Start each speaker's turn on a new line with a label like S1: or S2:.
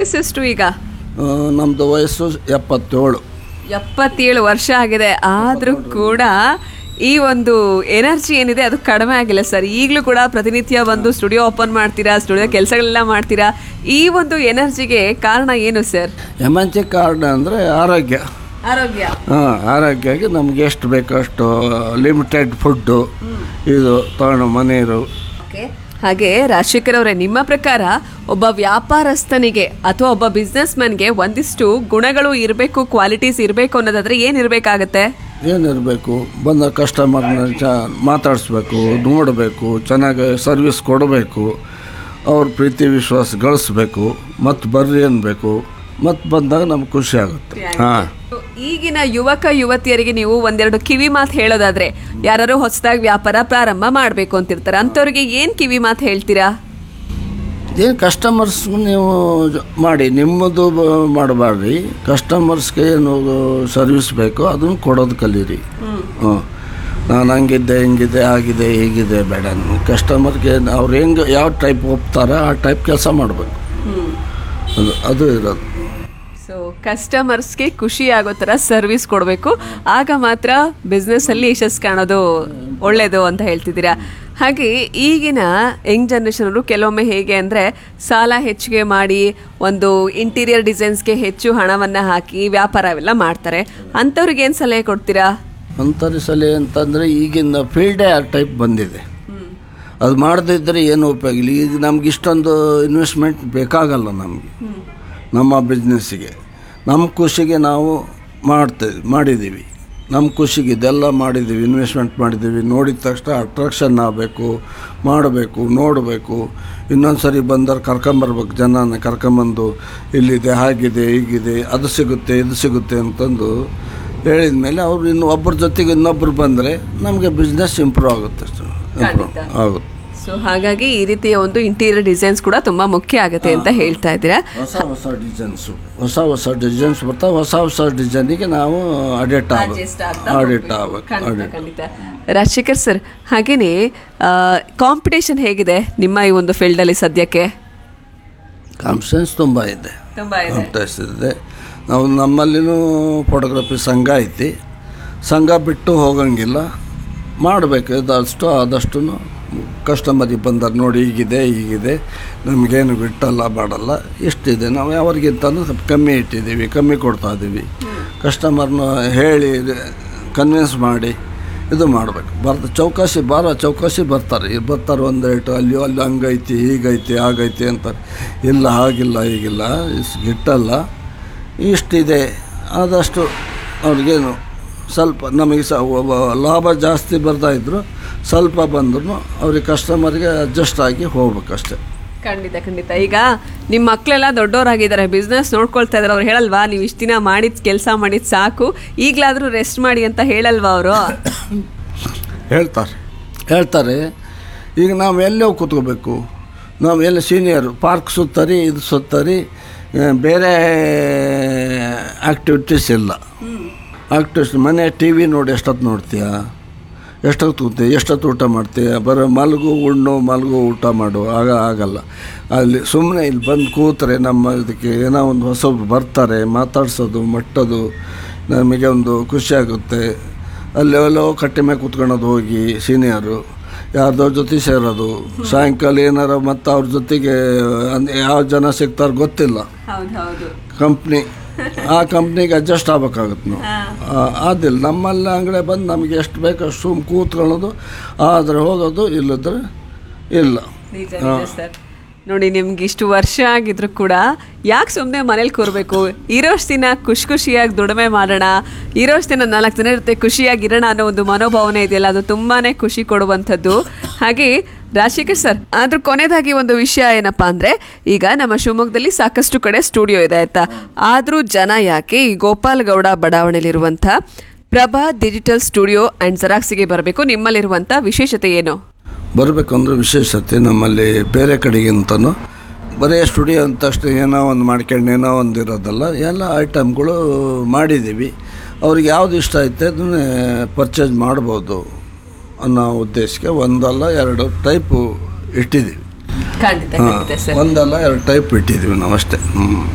S1: ವಯಸ್ಸೆಷ್ಟು ಈಗ
S2: ಆ, ನಮ್ಮದು ವಯಸ್ಸು ಎಪ್ಪತ್ತೇಳು
S1: ಎಪ್ಪತ್ತೇಳು ವರ್ಷ ಆಗಿದೆ ಆದರೂ ಕೂಡ ಈ ಒಂದು ಎನರ್ಜಿ ಏನಿದೆ ಅದು ಕಡಿಮೆ ಆಗಿಲ್ಲ ಸರ್ ಈಗಲೂ ಕೂಡ ಪ್ರತಿನಿತ್ಯ ಬಂದು ಸ್ಟುಡಿಯೋ ಓಪನ್ ಮಾಡ್ತೀರಾ ಸ್ಟುಡಿಯೋ ಕೆಲಸಗಳೆಲ್ಲ ಮಾಡ್ತೀರಾ ಈ ಒಂದು ಎನರ್ಜಿಗೆ ಕಾರಣ ಏನು ಸರ್
S2: ಎಮಂಚಿ ಕಾರ್ಡ್ ಅಂದರೆ ಆರೋಗ್ಯ
S1: ಆರೋಗ್ಯ
S2: ಹಾಂ ಆರೋಗ್ಯಕ್ಕೆ ನಮ್ಗೆ ಎಷ್ಟು ಬೇಕೋ ಅಷ್ಟು ಲಿಮಿಟೆಡ್ ಫುಡ್ಡು ಇದು ತಗೊಂಡು ಮನೆಯರು
S1: ಹಾಗೆ ರಾಜಶೇಖರ್ ಅವರೇ ನಿಮ್ಮ ಪ್ರಕಾರ ಒಬ್ಬ ವ್ಯಾಪಾರಸ್ಥನಿಗೆ ಅಥವಾ ಒಬ್ಬ ಬಿಸ್ನೆಸ್ ಮ್ಯಾನ್ಗೆ ಒಂದಿಷ್ಟು ಗುಣಗಳು ಇರಬೇಕು ಕ್ವಾಲಿಟೀಸ್ ಇರಬೇಕು ಅನ್ನೋದಾದ್ರೆ ಏನಿರಬೇಕಾಗತ್ತೆ
S2: ಏನಿರಬೇಕು ಬಂದ ಕಸ್ಟಮರ್ನ ಚ ಮಾತಾಡಿಸ್ಬೇಕು ನೋಡಬೇಕು ಚೆನ್ನಾಗಿ ಸರ್ವಿಸ್ ಕೊಡಬೇಕು ಅವ್ರ ಪ್ರೀತಿ ವಿಶ್ವಾಸ ಗಳಿಸ್ಬೇಕು ಮತ್ತು ಬರ್ರಿ ಅನ್ಬೇಕು ಮತ್ತು ಬಂದಾಗ ನಮ್ಗೆ ಖುಷಿ ಆಗುತ್ತೆ ಹಾಂ
S1: ಈಗಿನ ಯುವಕ ಯುವತಿಯರಿಗೆ ನೀವು ಒಂದೆರಡು ಕಿವಿ ಮಾತು ಹೇಳೋದಾದ್ರೆ ಯಾರು ಹೊಸದಾಗಿ ವ್ಯಾಪಾರ ಪ್ರಾರಂಭ ಮಾಡಬೇಕು ಅಂತಿರ್ತಾರೆ ಅಂಥವ್ರಿಗೆ ಏನು ಕಿವಿ ಮಾತು ಹೇಳ್ತೀರಾ
S2: ಏನು ಕಸ್ಟಮರ್ಸ್ ನೀವು ಜ- ಮಾಡಿ ನಿಮ್ಮದು ಬ- ಮಾಡಬಾರ್ರಿ ಕಸ್ಟಮರ್ಸ್ಗೆ ಏನು ಸರ್ವಿಸ್ ಬೇಕೋ ಅದನ್ನು ಕೊಡೋದು ಕಲೀರಿ ಹ್ಞೂ ನಾನು ಹಂಗಿದ್ದೆ ಹಿಂಗಿದೆ ಆಗಿದೆ ಹೀಗಿದೆ ಬೇಡ ಕಸ್ಟಮರ್ಗೆ ಅವ್ರು ಹೆಂಗೆ ಯಾವ ಟೈಪ್ ಒಪ್ತಾರ ಆ ಟೈಪ್ ಕೆಲಸ ಮಾಡಬೇಕು ಅದು ಅದು ಇರೋದು
S1: ಸೊ ಕಸ್ಟಮರ್ಸ್ಗೆ ಖುಷಿ ಆಗೋ ಥರ ಸರ್ವಿಸ್ ಕೊಡಬೇಕು ಆಗ ಮಾತ್ರ ಬಿಸ್ನೆಸ್ಸಲ್ಲಿ ಯಶಸ್ಸು ಕಾಣೋದು ಒಳ್ಳೆಯದು ಅಂತ ಹೇಳ್ತಿದ್ದೀರಾ ಹಾಗೆ ಈಗಿನ ಯಂಗ್ ಜನ್ರೇಷನವರು ಕೆಲವೊಮ್ಮೆ ಹೇಗೆ ಅಂದರೆ ಸಾಲ ಹೆಚ್ಚಿಗೆ ಮಾಡಿ ಒಂದು ಇಂಟೀರಿಯರ್ ಡಿಸೈನ್ಸ್ಗೆ ಹೆಚ್ಚು ಹಣವನ್ನು ಹಾಕಿ ವ್ಯಾಪಾರ ಅವೆಲ್ಲ ಮಾಡ್ತಾರೆ ಅಂಥವ್ರಿಗೆ ಏನು ಸಲಹೆ ಕೊಡ್ತೀರಾ
S2: ಅಂಥವ್ರ ಸಲಹೆ ಅಂತಂದರೆ ಈಗಿನ ಫೀಲ್ಡೇ ಆ ಟೈಪ್ ಬಂದಿದೆ ಅದು ಮಾಡದಿದ್ದರೆ ಏನು ಉಪಯೋಗ ಇಲ್ಲ ಈಗ ನಮ್ಗೆ ಇಷ್ಟೊಂದು ಇನ್ವೆಸ್ಟ್ಮೆಂಟ್ ಬೇಕಾಗಲ್ಲ ನಮಗೆ ನಮ್ಮ ಬಿಸ್ನೆಸ್ಸಿಗೆ ನಮ್ಮ ಖುಷಿಗೆ ನಾವು ಮಾಡ್ತೇವೆ ಮಾಡಿದ್ದೀವಿ ನಮ್ಮ ಖುಷಿಗೆ ಇದೆಲ್ಲ ಮಾಡಿದ್ದೀವಿ ಇನ್ವೆಸ್ಟ್ಮೆಂಟ್ ಮಾಡಿದ್ದೀವಿ ನೋಡಿದ ತಕ್ಷಣ ಅಟ್ರಾಕ್ಷನ್ ಆಗಬೇಕು ಮಾಡಬೇಕು ನೋಡಬೇಕು ಇನ್ನೊಂದು ಸರಿ ಬಂದವ್ರು ಕರ್ಕೊಂಬರ್ಬೇಕು ಜನನ ಕರ್ಕೊಂಬಂದು ಇಲ್ಲಿದೆ ಹಾಗಿದೆ ಹೀಗಿದೆ ಅದು ಸಿಗುತ್ತೆ ಇದು ಸಿಗುತ್ತೆ ಅಂತಂದು ಹೇಳಿದ ಮೇಲೆ ಅವ್ರು ಇನ್ನು ಒಬ್ಬರ ಜೊತೆಗೆ ಇನ್ನೊಬ್ಬರು ಬಂದರೆ ನಮಗೆ ಬಿಸ್ನೆಸ್ ಇಂಪ್ರೂವ್ ಆಗುತ್ತೆ ಇಂಪ್ರೂವ್ ಆಗುತ್ತೆ
S1: ಸೊ ಹಾಗಾಗಿ ಈ ರೀತಿಯ ಒಂದು ಇಂಟೀರಿಯರ್ ಡಿಸೈನ್ಸ್ ಕೂಡ ತುಂಬ ಮುಖ್ಯ ಆಗುತ್ತೆ ಅಂತ ಹೇಳ್ತಾ ಇದ್ದೀರಾ
S2: ಹೊಸ ಹೊಸ ಡಿಸೈನ್ಸು ಹೊಸ ಹೊಸ ಡಿಸೈನ್ಸ್ ಬರ್ತಾವೆ ಹೊಸ ಹೊಸ ಡಿಸೈನಿಗೆ ನಾವು ಅಡಿಟ್ ಆಗಬೇಕು ಅಡಿಟ್ ಆಗಬೇಕು
S1: ಖಂಡಿತ
S2: ಅಡಿಟ್
S1: ಖಂಡಿತ ರಾಜಶೇಖರ್ ಸರ್ ಹಾಗೇನೆ ಕಾಂಪಿಟೇಷನ್ ಹೇಗಿದೆ ನಿಮ್ಮ ಈ ಒಂದು ಫೀಲ್ಡಲ್ಲಿ ಸದ್ಯಕ್ಕೆ
S2: ಕಾನ್ಫಿಡೆನ್ಸ್ ತುಂಬ ಇದೆ
S1: ತುಂಬಾ
S2: ಕಾಂಪಿಟೇಷನ್ ಇದೆ ನಾವು ನಮ್ಮಲ್ಲಿನೂ ಫೋಟೋಗ್ರಫಿ ಸಂಘ ಐತಿ ಸಂಘ ಬಿಟ್ಟು ಹೋಗಂಗಿಲ್ಲ ಮಾಡಬೇಕು ಇದಷ್ಟು ಆದಷ್ಟು ಕಸ್ಟಮರಿಗೆ ಬಂದರು ನೋಡಿ ಹೀಗಿದೆ ಹೀಗಿದೆ ನಮಗೇನು ಬಿಟ್ಟಲ್ಲ ಮಾಡಲ್ಲ ಇಷ್ಟಿದೆ ನಾವು ಯಾವ್ರಿಗಿಂತನೂ ಸ್ವಲ್ಪ ಕಮ್ಮಿ ಇಟ್ಟಿದ್ದೀವಿ ಕಮ್ಮಿ ಕೊಡ್ತಾ ಇದ್ದೀವಿ ಕಸ್ಟಮರ್ನ ಹೇಳಿ ಕನ್ವಿನ್ಸ್ ಮಾಡಿ ಇದು ಮಾಡಬೇಕು ಬರ್ತ ಚೌಕಾಸಿ ಬಾರ ಚೌಕಾಸಿ ಬರ್ತಾರೆ ಇಲ್ಲಿ ಬರ್ತಾರೆ ಒಂದು ರೇಟು ಅಲ್ಲಿ ಅಲ್ಲಿ ಹಂಗೈತಿ ಹೀಗೈತಿ ಹಾಗೈತಿ ಅಂತಾರೆ ಇಲ್ಲ ಹಾಗಿಲ್ಲ ಹೀಗಿಲ್ಲ ಇಸ್ ಗಿಟ್ಟಲ್ಲ ಇಷ್ಟಿದೆ ಆದಷ್ಟು ಅವ್ರಿಗೇನು ಸ್ವಲ್ಪ ನಮಗೆ ಸಹ ಒಬ್ಬ ಲಾಭ ಜಾಸ್ತಿ ಬರ್ತಾ ಇದ್ರು ಸ್ವಲ್ಪ ಬಂದ್ರು ಅವ್ರಿಗೆ ಕಸ್ಟಮರ್ಗೆ ಅಡ್ಜಸ್ಟ್ ಆಗಿ ಹೋಗ್ಬೇಕಷ್ಟೆ
S1: ಖಂಡಿತ ಖಂಡಿತ ಈಗ ನಿಮ್ಮ ಮಕ್ಕಳೆಲ್ಲ ದೊಡ್ಡವರಾಗಿದ್ದಾರೆ ಬಿಸ್ನೆಸ್ ನೋಡ್ಕೊಳ್ತಾ ಇದಾರೆ ಅವ್ರು ಹೇಳಲ್ವಾ ನೀವು ಇಷ್ಟು ದಿನ ಮಾಡಿದ ಕೆಲಸ ಮಾಡಿದ ಸಾಕು ಈಗಲಾದರೂ ರೆಸ್ಟ್ ಮಾಡಿ ಅಂತ ಹೇಳಲ್ವಾ ಅವರು
S2: ಹೇಳ್ತಾರೆ ಹೇಳ್ತಾರೆ ಈಗ ನಾವು ಎಲ್ಲೋ ಕೂತ್ಕೋಬೇಕು ನಾವು ಎಲ್ಲ ಸೀನಿಯರು ಪಾರ್ಕ್ ಸುತ್ತರಿ ಇದು ಸುತ್ತರಿ ಆ, ಬೇರೆ ಆ್ಯಕ್ಟಿವಿಟೀಸ್ ಇಲ್ಲ ಆ್ಯಕ್ಟಿವಿಟೀಸ್ ಮನೆ ಟಿ ವಿ ನೋಡಿ ಎಷ್ಟೊತ್ತು ನೋಡ್ತೀಯ ಎಷ್ಟೊತ್ತು ಕೂತೀಯ ಎಷ್ಟೊತ್ತು ಊಟ ಮಾಡ್ತೀಯ ಬರೋ ಮಲಗು ಉಣ್ಣು ಮಲಗು ಊಟ ಮಾಡು ಆಗ ಆಗಲ್ಲ ಅಲ್ಲಿ ಸುಮ್ಮನೆ ಇಲ್ಲಿ ಬಂದು ಕೂತ್ರೆ ನಮ್ಮ ಇದಕ್ಕೆ ಏನೋ ಒಂದು ಹೊಸಬ್ರು ಬರ್ತಾರೆ ಮಾತಾಡ್ಸೋದು ಮಟ್ಟೋದು ನಮಗೆ ಒಂದು ಖುಷಿ ಆಗುತ್ತೆ ಅಲ್ಲೆಲ್ಲೋ ಕಟ್ಟೆ ಮೇಲೆ ಕೂತ್ಕೊಳ್ಳೋದು ಹೋಗಿ ಸೀನಿಯರು ಯಾರ್ದೋ ಜೊತೆ ಸೇರೋದು ಸಾಯಂಕಾಲ ಏನಾರ ಮತ್ತು ಅವ್ರ ಜೊತೆಗೆ ಅಂದ್- ಯಾವ ಜನ ಸಿಗ್ತಾರೆ ಗೊತ್ತಿಲ್ಲ
S1: ಹೌದು ಹೌದು
S2: ಕಂಪ್ನಿ ಆ ಕಂಪ್ನಿಗೆ ಅಡ್ಜಸ್ಟ್ ಆಗ್ಬೇಕಾಗುತ್ತೆ ನಾವು ಆ- ಆದಿಲ್ಲ ನಮ್ಮಲ್ಲಿ ಅಂಗಡಿ ಬಂದು ನಮಗೆ ಎಷ್ಟು ಬೇಕು ಅಷ್ಟು ಸುಮ್ ಕೂತ್ಕೊಳ್ಳೋದು ಆದರೆ ಹೋಗೋದು ಇಲ್ಲದ್ರೆ ಇಲ್ಲ
S1: ನಿಜ ನಿಜ ಸರ್ ನೋಡಿ ನಿಮ್ಗೆ ಇಷ್ಟು ವರ್ಷ ಆಗಿದ್ರು ಕೂಡ ಯಾಕೆ ಸುಮ್ಮನೆ ಮನೇಲಿ ಕೂರಬೇಕು ಇರೋಷ್ಟು ದಿನ ಖುಷಿ ಖುಷಿಯಾಗಿ ದುಡಿಮೆ ಮಾಡೋಣ ಇರೋಷ್ಟು ದಿನ ನಾಲ್ಕು ಜನ ಜೊತೆ ಖುಷಿಯಾಗಿರೋಣ ಅನ್ನೋ ಒಂದು ಮನೋಭಾವನೆ ಇದೆಯಲ್ಲ ಅದು ತುಂಬಾನೇ ಖುಷಿ ಕೊಡುವಂಥದ್ದು ಹಾಗೆ ರಾಜಶೇಖರ್ ಸರ್ ಆದ್ರೂ ಕೊನೆಯದಾಗಿ ಒಂದು ವಿಷಯ ಏನಪ್ಪಾ ಅಂದ್ರೆ ಈಗ ನಮ್ಮ ಶಿವಮೊಗ್ಗದಲ್ಲಿ ಸಾಕಷ್ಟು ಕಡೆ ಸ್ಟುಡಿಯೋ ಇದೆ ಆಯ್ತಾ ಆದ್ರೂ ಜನ ಯಾಕೆ ಈ ಗೋಪಾಲ್ ಗೌಡ ಬಡಾವಣೆಯಲ್ಲಿರುವಂಥ ಪ್ರಭಾ ಡಿಜಿಟಲ್ ಸ್ಟುಡಿಯೋ ಆ್ಯಂಡ್ ಜೆರಾಕ್ಸಿಗೆ ಬರಬೇಕು ನಿಮ್ಮಲ್ಲಿರುವಂಥ ವಿಶೇಷತೆ ಏನು
S2: ಬರಬೇಕು ಅಂದ್ರೆ ವಿಶೇಷತೆ ನಮ್ಮಲ್ಲಿ ಬೇರೆ ಕಡೆಗಿಂತನೂ ಬರೀ ಸ್ಟುಡಿಯೋ ಅಂತ ತಕ್ಷಣ ಏನೋ ಒಂದು ಮಾಡ್ಕೊಂಡು ಏನೋ ಒಂದು ಇರೋದಲ್ಲ ಎಲ್ಲ ಐಟಮ್ಗಳು ಮಾಡಿದ್ದೀವಿ ಅವ್ರಿಗೆ ಯಾವ್ದು ಇಷ್ಟ ಐತೆ ಅದನ್ನೇ ಪರ್ಚೇಸ್ ಮಾಡ್ಬೋದು ಅನ್ನೋ ಉದ್ದೇಶಕ್ಕೆ ಒಂದಲ್ಲ ಎರಡು ಟೈಪು ಇಟ್ಟಿದ್ದೀವಿ
S1: ಖಂಡಿತ ಖಂಡಿತ ಸರ್
S2: ಒಂದಲ್ಲ ಎರಡು ಟೈಪ್ ಇಟ್ಟಿದ್ದೀವಿ ನಾವು ಅಷ್ಟೇ ಹ್ಞೂ